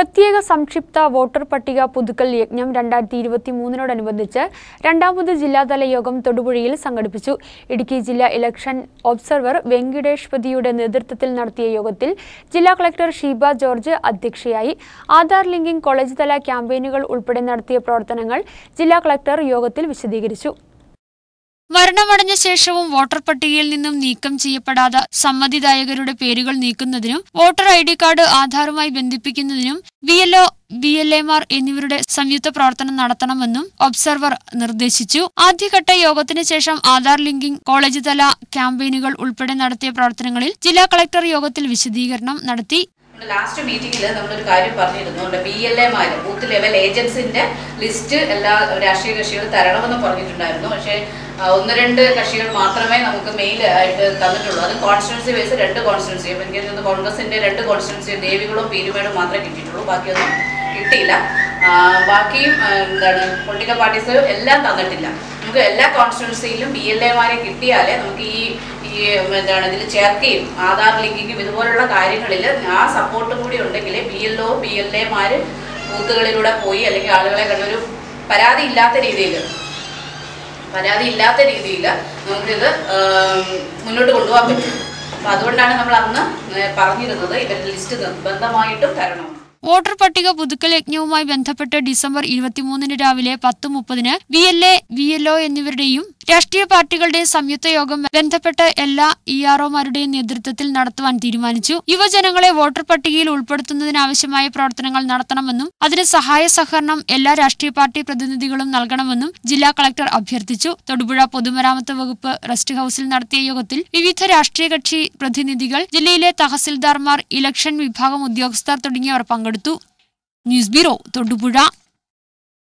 പ്രത്യേക സംക്ഷിപ്ത വോട്ടർ പട്ടിക പുതുക്കൽ യജ്ഞം രണ്ടായിരത്തി ഇരുപത്തി മൂന്നിനോടനുബന്ധിച്ച് രണ്ടാമത് ജില്ലാതല യോഗം തൊടുപുഴയിൽ സംഘടിപ്പിച്ചു ഇടുക്കി ജില്ലാ ഇലക്ഷൻ ഒബ്സർവർ വെങ്കിടേഷ്പതിയുടെ നേതൃത്വത്തിൽ നടത്തിയ യോഗത്തിൽ ജില്ലാ കളക്ടർ ഷീബ ജോർജ് അധ്യക്ഷയായി ആധാർ ലിങ്കിംഗ് കോളേജ് തല ക്യാമ്പയിനുകൾ ഉൾപ്പെടെ നടത്തിയ പ്രവർത്തനങ്ങൾ ജില്ലാ കളക്ടർ യോഗത്തിൽ വിശദീകരിച്ചു മരണമടഞ്ഞ ശേഷവും വോട്ടർ പട്ടികയിൽ നിന്നും നീക്കം ചെയ്യപ്പെടാത്ത സമ്മതിദായകരുടെ പേരുകൾ നീക്കുന്നതിനും വോട്ടർ ഐ ഡി കാർഡ് ആധാറുമായി ബന്ധിപ്പിക്കുന്നതിനും B L O B L എമാർ എന്നിവരുടെ സംയുക്ത പ്രവർത്തനം നടത്തണമെന്നും ഒബ്സർവർ നിർദ്ദേശിച്ചു ആദ്യഘട്ട യോഗത്തിന് ശേഷം ആധാർ ലിങ്കിംഗ് കോളേജ് തല ക്യാമ്പയിനുകൾ ഉൾപ്പെടെ നടത്തിയ പ്രവർത്തനങ്ങളിൽ ജില്ലാ കളക്ടർ യോഗത്തിൽ വിശദീകരണം നടത്തി ലാസ്റ്റ് മീറ്റിംഗിൽ നമ്മളൊരു കാര്യം പറഞ്ഞിരുന്നു ബി എൽ എമാര് ബൂത്ത് ലെവൽ ഏജൻസിന്റെ ലിസ്റ്റ് എല്ലാ രാഷ്ട്രീയ കക്ഷികൾ തരണമെന്ന് പറഞ്ഞിട്ടുണ്ടായിരുന്നു പക്ഷേ ആ, ഒന്ന് രണ്ട് കക്ഷികൾ മാത്രമേ നമുക്ക് മെയിൽ ആയിട്ട് തന്നിട്ടുള്ളൂ അത് കോൺസ്റ്റിറ്റ്യൻസി വൈസ് രണ്ട് കോൺസ്റ്റിറ്റ്യൻസി അപ്പം എനിക്ക് തോന്നുന്നു കോൺഗ്രസിന്റെ രണ്ട് കോൺസ്റ്റിറ്റ്യൻസി ദേവികളും പീരുമേടും മാത്രമേ കിട്ടിയിട്ടുള്ളൂ ബാക്കിയൊന്നും കിട്ടിയില്ല ആ, ബാക്കിയും ആ, എന്താണ് പൊളിറ്റിക്കൽ പാർട്ടീസ് എല്ലാം തന്നിട്ടില്ല നമുക്ക് എല്ലാ കോൺസ്റ്റിറ്റ്യൻസിയിലും ബി എൽ എമാരെ കിട്ടിയാലേ നമുക്ക് ഈ ഈ എന്താണ് ഇതിൽ ചേർക്കുകയും ആധാർ ലിങ്കിങ്ങും ഇതുപോലുള്ള കാര്യങ്ങളിൽ ആ സപ്പോർട്ടും കൂടി ഉണ്ടെങ്കിൽ B L O B L എമാര് ബൂത്തുകളിലൂടെ പോയി അല്ലെങ്കിൽ ആളുകളെ കണ്ടൊരു പരാതി ഇല്ലാത്ത രീതിയിൽ പരാതി ഇല്ലാത്ത രീതിയിൽ നമുക്കിത് ആം, മുന്നോട്ട് കൊണ്ടുപോകാൻ പറ്റും അപ്പം അതുകൊണ്ടാണ് നമ്മൾ അന്ന് പറഞ്ഞിരുന്നത് ഇവരുടെ ലിസ്റ്റ് നിർബന്ധമായിട്ടും തരണം വോട്ടർ പട്ടിക പുതുക്കൽ യജ്ഞവുമായി ബന്ധപ്പെട്ട് ഡിസംബർ ഇരുപത്തിമൂന്നിന് രാവിലെ പത്ത് മുപ്പതിന് V L A V L O എന്നിവരുടെയും രാഷ്ട്രീയ പാർട്ടികളുടെയും സംയുക്ത യോഗം ബന്ധപ്പെട്ട എല്ലാ ഇ ആർ ഒമാരുടെയും നേതൃത്വത്തിൽ നടത്തുവാൻ തീരുമാനിച്ചു യുവജനങ്ങളെ വോട്ടർ പട്ടികയിൽ ഉൾപ്പെടുത്തുന്നതിനാവശ്യമായ പ്രവർത്തനങ്ങൾ നടത്തണമെന്നും അതിന് സഹായ സഹകരണം എല്ലാ രാഷ്ട്രീയ പാർട്ടി പ്രതിനിധികളും നൽകണമെന്നും ജില്ലാ കളക്ടർ അഭ്യർത്ഥിച്ചു തൊടുപുഴ പൊതുമരാമത്ത് വകുപ്പ് റെസ്റ്റ് ഹൌസിൽ നടത്തിയ യോഗത്തിൽ വിവിധ രാഷ്ട്രീയ കക്ഷി പ്രതിനിധികൾ ജില്ലയിലെ തഹസിൽദാർമാർ ഇലക്ഷൻ വിഭാഗം ഉദ്യോഗസ്ഥർ തുടങ്ങിയവർ പങ്കെടുത്തു ന്യൂസ് ബ്യൂറോ തൊടുപുഴ